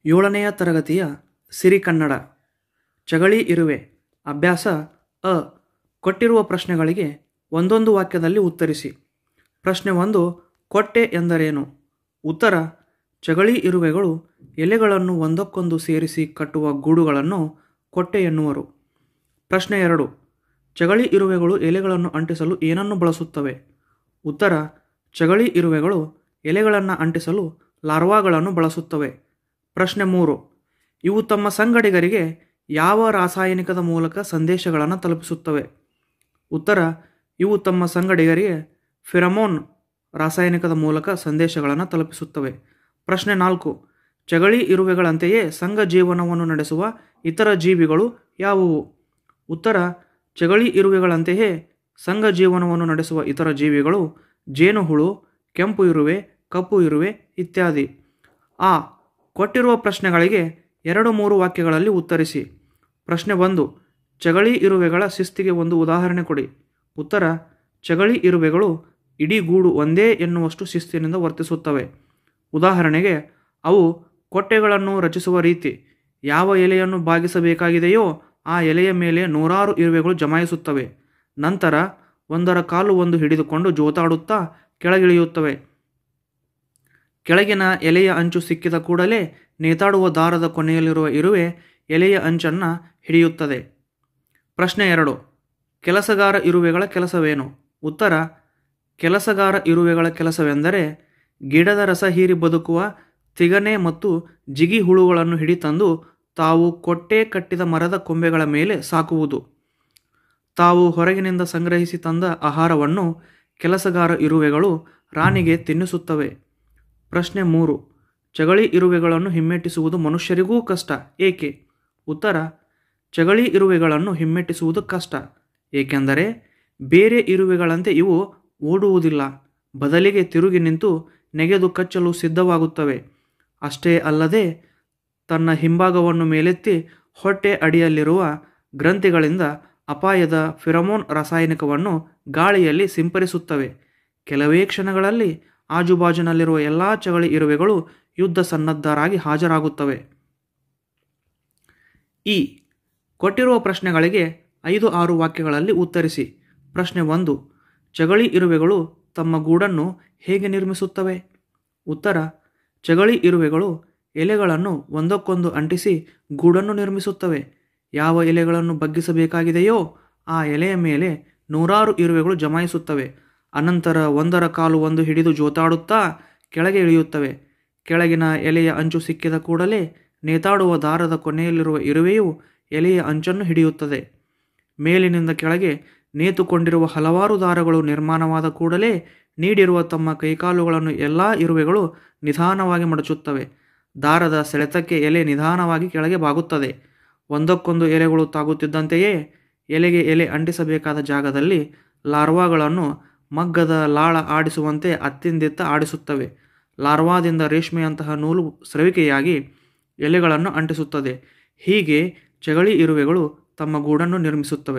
ಏಳನೆಯ ತರಗತಿಯ ಸಿರಿಕನ್ನಡ ಚಗಳಿ ಇರುವೆ ಅಭ್ಯಾಸ ಅ ಕೊಟ್ಟಿರುವ ಪ್ರಶ್ನೆಗಳಿಗೆ ಒಂದೊಂದು ವಾಕ್ಯದಲ್ಲಿ ಉತ್ತರಿಸಿ ಪ್ರಶ್ನೆ ಒಂದು ಕೊಟ್ಟೆ ಎಂದರೇನು ಉತ್ತರ ಚಗಳಿ ಇರುವೆಗಳು ಎಲೆಗಳನ್ನು ಒಂದಕ್ಕೊಂದು ಸೇರಿಸಿ ಕಟ್ಟುವ ಗೂಡುಗಳನ್ನು ಕೊಟ್ಟೆ ಎನ್ನುವರು ಪ್ರಶ್ನೆ ಎರಡು ಚಗಳಿ ಇರುವೆಗಳು ಎಲೆಗಳನ್ನು ಅಂಟಿಸಲು ಏನನ್ನು ಬಳಸುತ್ತವೆ ಉತ್ತರ ಚಗಳಿ ಇರುವೆಗಳು ಎಲೆಗಳನ್ನು ಅಂಟಿಸಲು ಲಾರ್ವಾಗಳನ್ನು ಬಳಸುತ್ತವೆ ಪ್ರಶ್ನೆ ಮೂರು ಇವು ತಮ್ಮ ಸಂಗಡಿಗರಿಗೆ ಯಾವ ರಾಸಾಯನಿಕದ ಮೂಲಕ ಸಂದೇಶಗಳನ್ನು ತಲುಪಿಸುತ್ತವೆ ಉತ್ತರ ಇವು ತಮ್ಮ ಸಂಗಡಿಗರಿಗೆ ಫಿರಮೋನ್ ರಾಸಾಯನಿಕದ ಮೂಲಕ ಸಂದೇಶಗಳನ್ನು ತಲುಪಿಸುತ್ತವೆ ಪ್ರಶ್ನೆ ನಾಲ್ಕು ಚಗಳಿ ಇರುವೆಗಳಂತೆಯೇ ಸಂಘ ಜೀವನವನ್ನು ನಡೆಸುವ ಇತರ ಜೀವಿಗಳು ಯಾವುವು ಉತ್ತರ ಚಗಳಿ ಇರುವೆಗಳಂತೆಯೇ ಸಂಘ ಜೀವನವನ್ನು ನಡೆಸುವ ಇತರ ಜೀವಿಗಳು ಜೇನುಹುಳು ಕೆಂಪು ಇರುವೆ ಕಪ್ಪು ಇರುವೆ ಇತ್ಯಾದಿ ಆ ಕೊಟ್ಟಿರುವ ಪ್ರಶ್ನೆಗಳಿಗೆ ಎರಡು ಮೂರು ವಾಕ್ಯಗಳಲ್ಲಿ ಉತ್ತರಿಸಿ ಪ್ರಶ್ನೆ ಒಂದು ಚಗಳಿ ಇರುವೆಗಳ ಶಿಸ್ತಿಗೆ ಒಂದು ಉದಾಹರಣೆ ಕೊಡಿ ಉತ್ತರ ಚಗಳಿ ಇರುವೆಗಳು ಇಡೀ ಗೂಡು ಒಂದೇ ಎನ್ನುವಷ್ಟು ಶಿಸ್ತಿನಿಂದ ವರ್ತಿಸುತ್ತವೆ ಉದಾಹರಣೆಗೆ ಅವು ಕೊಟ್ಟೆಗಳನ್ನು ರಚಿಸುವ ರೀತಿ ಯಾವ ಎಲೆಯನ್ನು ಬಾಗಿಸಬೇಕಾಗಿದೆಯೋ ಆ ಎಲೆಯ ಮೇಲೆ ನೂರಾರು ಇರುವೆಗಳು ಜಮಾಯಿಸುತ್ತವೆ ನಂತರ ಒಂದರ ಕಾಲು ಒಂದು ಹಿಡಿದುಕೊಂಡು ಜೋತಾಡುತ್ತಾ ಕೆಳಗಿಳಿಯುತ್ತವೆ ಕೆಳಗಿನ ಎಲೆಯ ಅಂಚು ಸಿಕ್ಕಿದ ಕೂಡಲೇ ನೇತಾಡುವ ದಾರದ ಕೊನೆಯಲ್ಲಿರುವ ಇರುವೆ ಎಲೆಯ ಅಂಚನ್ನು ಹಿಡಿಯುತ್ತದೆ ಪ್ರಶ್ನೆ ಎರಡು ಕೆಲಸಗಾರ ಇರುವೆಗಳ ಕೆಲಸವೇನು ಉತ್ತರ ಕೆಲಸಗಾರ ಇರುವೆಗಳ ಕೆಲಸವೆಂದರೆ ಗಿಡದ ರಸ ಹೀರಿ ಬದುಕುವ ತಿಗನೆ ಮತ್ತು ಜಿಗಿ ಹುಳುಗಳನ್ನು ಹಿಡಿತಂದು ತಾವು ಕೊಟ್ಟೆ ಕಟ್ಟಿದ ಮರದ ಕೊಂಬೆಗಳ ಮೇಲೆ ಸಾಕುವುದು ತಾವು ಹೊರಗಿನಿಂದ ಸಂಗ್ರಹಿಸಿ ತಂದ ಆಹಾರವನ್ನು ಕೆಲಸಗಾರ ಇರುವೆಗಳು ರಾಣಿಗೆ ತಿನ್ನಿಸುತ್ತವೆ ಪ್ರಶ್ನೆ ಮೂರು ಚಗಳಿ ಇರುವೆಗಳನ್ನು ಹಿಮ್ಮೆಟ್ಟಿಸುವುದು ಮನುಷ್ಯರಿಗೂ ಕಷ್ಟ ಏಕೆ ಉತ್ತರ ಚಗಳಿ ಇರುವೆಗಳನ್ನು ಹಿಮ್ಮೆಟ್ಟಿಸುವುದು ಕಷ್ಟ ಏಕೆಂದರೆ ಬೇರೆ ಇರುವೆಗಳಂತೆ ಇವು ಓಡುವುದಿಲ್ಲ ಬದಲಿಗೆ ತಿರುಗಿ ನಿಂತು ನೆಗೆದು ಕಚ್ಚಲು ಸಿದ್ಧವಾಗುತ್ತವೆ ಅಷ್ಟೇ ಅಲ್ಲದೆ ತನ್ನ ಹಿಂಭಾಗವನ್ನು ಮೇಲೆತ್ತಿ ಹೊಟ್ಟೆ ಅಡಿಯಲ್ಲಿರುವ ಗ್ರಂಥಿಗಳಿಂದ ಅಪಾಯದ ಫಿರಮೋನ್ ರಾಸಾಯನಿಕವನ್ನು ಗಾಳಿಯಲ್ಲಿ ಸಿಂಪರಿಸುತ್ತವೆ ಕೆಲವೇ ಕ್ಷಣಗಳಲ್ಲಿ ಆಜುಬಾಜಿನಲ್ಲಿರುವ ಎಲ್ಲ ಚಗಳಿ ಇರುವೆಗಳು ಯುದ್ಧ ಸನ್ನದ್ಧರಾಗಿ ಹಾಜರಾಗುತ್ತವೆ ಈ ಕೊಟ್ಟಿರುವ ಪ್ರಶ್ನೆಗಳಿಗೆ ಐದು ಆರು ವಾಕ್ಯಗಳಲ್ಲಿ ಉತ್ತರಿಸಿ ಪ್ರಶ್ನೆ ಒಂದು ಚಗಳಿ ಇರುವೆಗಳು ತಮ್ಮ ಗೂಡನ್ನು ಹೇಗೆ ನಿರ್ಮಿಸುತ್ತವೆ ಉತ್ತರ ಚಗಳಿ ಇರುವೆಗಳು ಎಲೆಗಳನ್ನು ಒಂದಕ್ಕೊಂದು ಅಂಟಿಸಿ ಗೂಡನ್ನು ನಿರ್ಮಿಸುತ್ತವೆ ಯಾವ ಎಲೆಗಳನ್ನು ಬಗ್ಗಿಸಬೇಕಾಗಿದೆಯೋ ಆ ಎಲೆಯ ಮೇಲೆ ನೂರಾರು ಇರುವೆಗಳು ಜಮಾಯಿಸುತ್ತವೆ ಅನಂತರ ಒಂದರ ಕಾಲು ಒಂದು ಹಿಡಿದು ಜೋತಾಡುತ್ತಾ ಕೆಳಗೆ ಇಳಿಯುತ್ತವೆ ಕೆಳಗಿನ ಎಲೆಯ ಅಂಚು ಸಿಕ್ಕಿದ ಕೂಡಲೇ ನೇತಾಡುವ ದಾರದ ಕೊನೆಯಲ್ಲಿರುವ ಇರುವೆಯು ಎಲೆಯ ಅಂಚನ್ನು ಹಿಡಿಯುತ್ತದೆ ಮೇಲಿನಿಂದ ಕೆಳಗೆ ನೇತುಕೊಂಡಿರುವ ಹಲವಾರು ದಾರಗಳು ನಿರ್ಮಾಣವಾದ ಕೂಡಲೇ ನೀಡಿರುವ ತಮ್ಮ ಕೈಕಾಲುಗಳನ್ನು ಎಲ್ಲ ಇರುವೆಗಳು ನಿಧಾನವಾಗಿ ಮಡಚುತ್ತವೆ ದಾರದ ಸೆಳೆತಕ್ಕೆ ಎಲೆ ನಿಧಾನವಾಗಿ ಕೆಳಗೆ ಬಾಗುತ್ತದೆ ಒಂದಕ್ಕೊಂದು ಎಲೆಗಳು ತಾಗುತ್ತಿದ್ದಂತೆಯೇ ಎಲೆಗೆ ಎಲೆ ಅಂಟಿಸಬೇಕಾದ ಜಾಗದಲ್ಲಿ ಲಾರ್ವಾಗಳನ್ನು ಮಗ್ಗದ ಲಾಳ ಆಡಿಸುವಂತೆ ಅತ್ತಿಂದಿತ್ತ ಆಡಿಸುತ್ತವೆ ಲಾರ್ವಾದಿಂದ ರೇಷ್ಮೆಯಂತಹ ನೂಲು ಸ್ರವಿಕೆಯಾಗಿ ಎಲೆಗಳನ್ನು ಅಂಟಿಸುತ್ತದೆ ಹೀಗೆ ಚಗಳಿ ಇರುವೆಗಳು ತಮ್ಮ ಗೂಡನ್ನು ನಿರ್ಮಿಸುತ್ತವೆ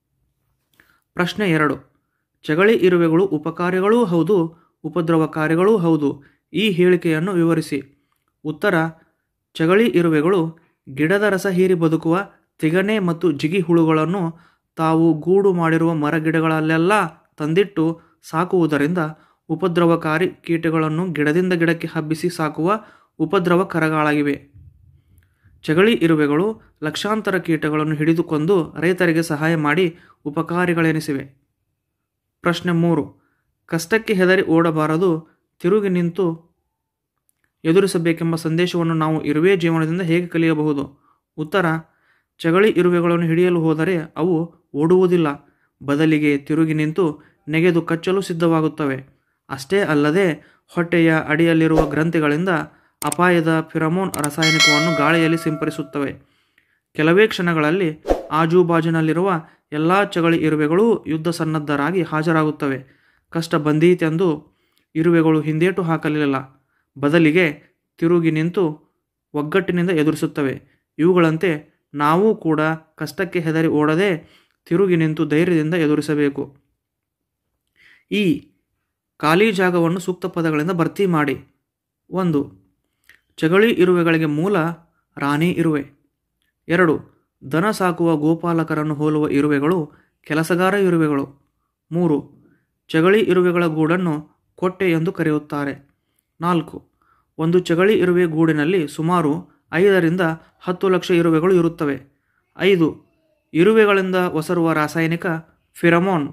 ಪ್ರಶ್ನೆ ಎರಡು ಚಗಳಿ ಇರುವೆಗಳು ಉಪಕಾರಿಗಳೂ ಹೌದು ಉಪದ್ರವಕಾರಿಗಳೂ ಹೌದು ಈ ಹೇಳಿಕೆಯನ್ನು ವಿವರಿಸಿ ಉತ್ತರ ಚಗಳಿ ಇರುವೆಗಳು ಗಿಡದ ರಸ ಹೀರಿ ಬದುಕುವ ತಿಗಣೆ ಮತ್ತು ಜಿಗಿ ಹುಳುಗಳನ್ನು ತಾವು ಗೂಡು ಮಾಡಿರುವ ಮರಗಿಡಗಳಲ್ಲೆಲ್ಲ ತಂದಿಟ್ಟು ಸಾಕುವುದರಿಂದ ಉಪದ್ರವಕಾರಿ ಕೀಟಗಳನ್ನು ಗಿಡದಿಂದ ಗಿಡಕ್ಕೆ ಹಬ್ಬಿಸಿ ಸಾಕುವ ಉಪದ್ರವ ಕರಗಳಾಗಿವೆ ಚಗಳಿ ಇರುವೆಗಳು ಲಕ್ಷಾಂತರ ಕೀಟಗಳನ್ನು ಹಿಡಿದುಕೊಂಡು ರೈತರಿಗೆ ಸಹಾಯ ಮಾಡಿ ಉಪಕಾರಿಗಳೆನಿಸಿವೆ ಪ್ರಶ್ನೆ ಮೂರು ಕಷ್ಟಕ್ಕೆ ಹೆದರಿ ಓಡಬಾರದು ತಿರುಗಿ ನಿಂತು ಎದುರಿಸಬೇಕೆಂಬ ಸಂದೇಶವನ್ನು ನಾವು ಇರುವೆ ಜೀವನದಿಂದ ಹೇಗೆ ಕಲಿಯಬಹುದು ಉತ್ತರ ಚಗಳಿ ಇರುವೆಗಳನ್ನು ಹಿಡಿಯಲು ಹೋದರೆ ಅವು ಓಡುವುದಿಲ್ಲ ಬದಲಿಗೆ ತಿರುಗಿ ನಿಂತು ನೆಗೆದು ಕಚ್ಚಲು ಸಿದ್ಧವಾಗುತ್ತವೆ ಅಷ್ಟೇ ಅಲ್ಲದೆ ಹೊಟ್ಟೆಯ ಅಡಿಯಲ್ಲಿರುವ ಗ್ರಂಥಿಗಳಿಂದ ಅಪಾಯದ ಫಿರಮೋನ್ ರಾಸಾಯನಿಕವನ್ನು ಗಾಳಿಯಲ್ಲಿ ಸಿಂಪರಿಸುತ್ತವೆ ಕೆಲವೇ ಕ್ಷಣಗಳಲ್ಲಿ ಆಜುಬಾಜಿನಲ್ಲಿರುವ ಎಲ್ಲ ಚಗಳಿ ಇರುವೆಗಳೂ ಯುದ್ಧ ಸನ್ನದ್ಧರಾಗಿ ಹಾಜರಾಗುತ್ತವೆ ಕಷ್ಟ ಬಂದೀತೆಂದು ಇರುವೆಗಳು ಹಿಂದೇಟು ಹಾಕಲಿಲ್ಲ ಬದಲಿಗೆ ತಿರುಗಿ ನಿಂತು ಒಗ್ಗಟ್ಟಿನಿಂದ ಎದುರಿಸುತ್ತವೆ ಇವುಗಳಂತೆ ನಾವೂ ಕೂಡ ಕಷ್ಟಕ್ಕೆ ಹೆದರಿ ಓಡದೆ ತಿರುಗಿ ನಿಂತು ಧೈರ್ಯದಿಂದ ಎದುರಿಸಬೇಕು ಈ ಖಾಲಿ ಜಾಗವನ್ನು ಸೂಕ್ತ ಪದಗಳಿಂದ ಭರ್ತಿ ಮಾಡಿ ಒಂದು ಚಗಳಿ ಇರುವೆಗಳಿಗೆ ಮೂಲ ರಾಣಿ ಇರುವೆ ಎರಡು ದನ ಸಾಕುವ ಗೋಪಾಲಕರನ್ನು ಹೋಲುವ ಇರುವೆಗಳು ಕೆಲಸಗಾರ ಇರುವೆಗಳು ಮೂರು ಚಗಳಿ ಇರುವೆಗಳ ಗೂಡನ್ನು ಕೊಟ್ಟೆ ಎಂದು ಕರೆಯುತ್ತಾರೆ ನಾಲ್ಕು ಒಂದು ಚಗಳಿ ಇರುವೆ ಗೂಡಿನಲ್ಲಿ ಸುಮಾರು ಐದರಿಂದ ಹತ್ತು ಲಕ್ಷ ಇರುವೆಗಳು ಇರುತ್ತವೆ ಐದು ಇರುವೆಗಳಿಂದ ಒಸರುವ ರಾಸಾಯನಿಕ ಫಿರಮೋನ್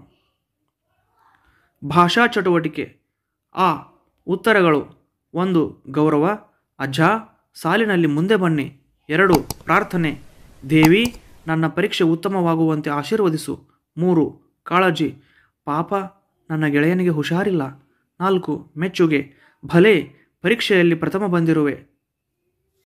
ಭಾಷಾ ಚಟುವಟಿಕೆ ಆ ಉತ್ತರಗಳು ಒಂದು ಗೌರವ ಅಜ್ಜ ಸಾಲಿನಲ್ಲಿ ಮುಂದೆ ಬನ್ನಿ ಎರಡು ಪ್ರಾರ್ಥನೆ ದೇವಿ ನನ್ನ ಪರೀಕ್ಷೆ ಉತ್ತಮವಾಗುವಂತೆ ಆಶೀರ್ವದಿಸು ಮೂರು ಕಾಳಜಿ ಪಾಪ ನನ್ನ ಗೆಳೆಯನಿಗೆ ಹುಷಾರಿಲ್ಲ ನಾಲ್ಕು ಮೆಚ್ಚುಗೆ ಭಲೆ ಪರೀಕ್ಷೆಯಲ್ಲಿ ಪ್ರಥಮ ಬಂದಿರುವೆ